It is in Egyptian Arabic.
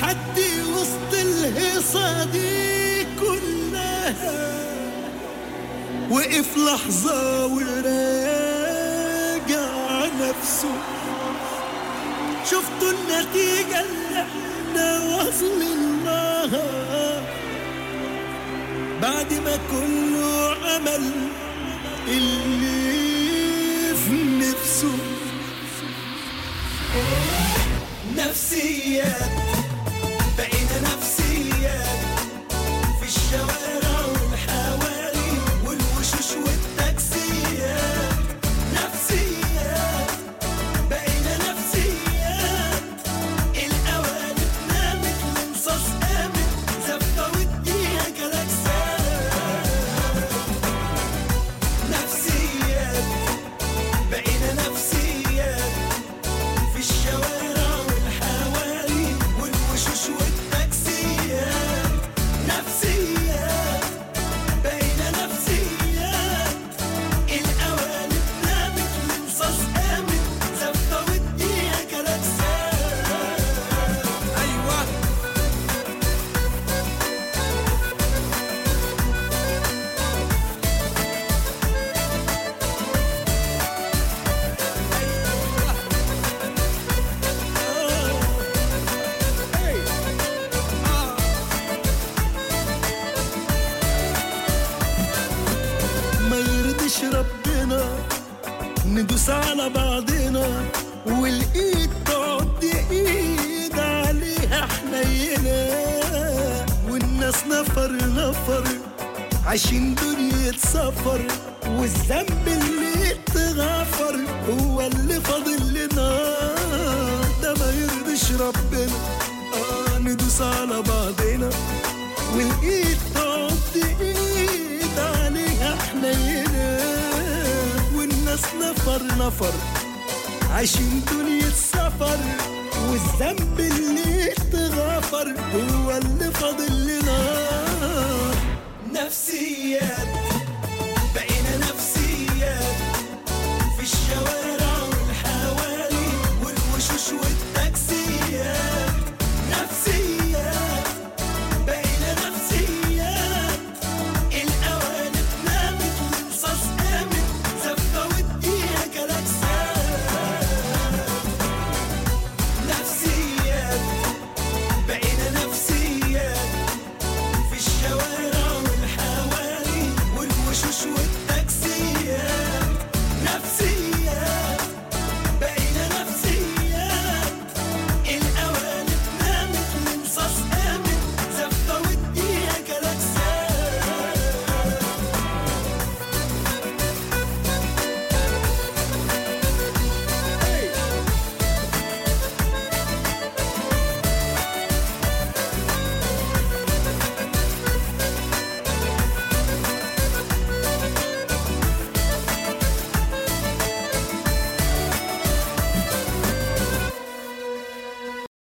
تحدي وسط الهيصة دي كلها وقف لحظة وراجع نفسه شفتوا النتيجة اللي احنا واصلين لها بعد ما كله عمل اللي في نفسه نفسيات بقينا نفسيات في الشوارع والحواري والوشوش والتاكسيات نفسيات بقينا نفسيات القوالب نامت الانصاص قامت زفة وديها جلاكسات نفسيات بقينا نفسيات في الشوارع والحواري والوشوش والتاكسيات نفسيات بقينا نفسيات القوالب نامت الانصاص قامت زفة وديها جلاكسات ايوه ما يرضيش ربنا ندوس على بعضنا والايد تقعد ايد عليها حنينة والناس نفر نفر عايشين دنيا سفر والذنب اللي اتغفر هو اللي فاضل لنا ده ما يرضيش ربنا آه ندوس على بعضنا والايد تقعد ايد عليها حنينة والناس نفر نفر عايشين دنيا سفر والذنب اللي اتغفر هو اللي فاضل لنا نفسيات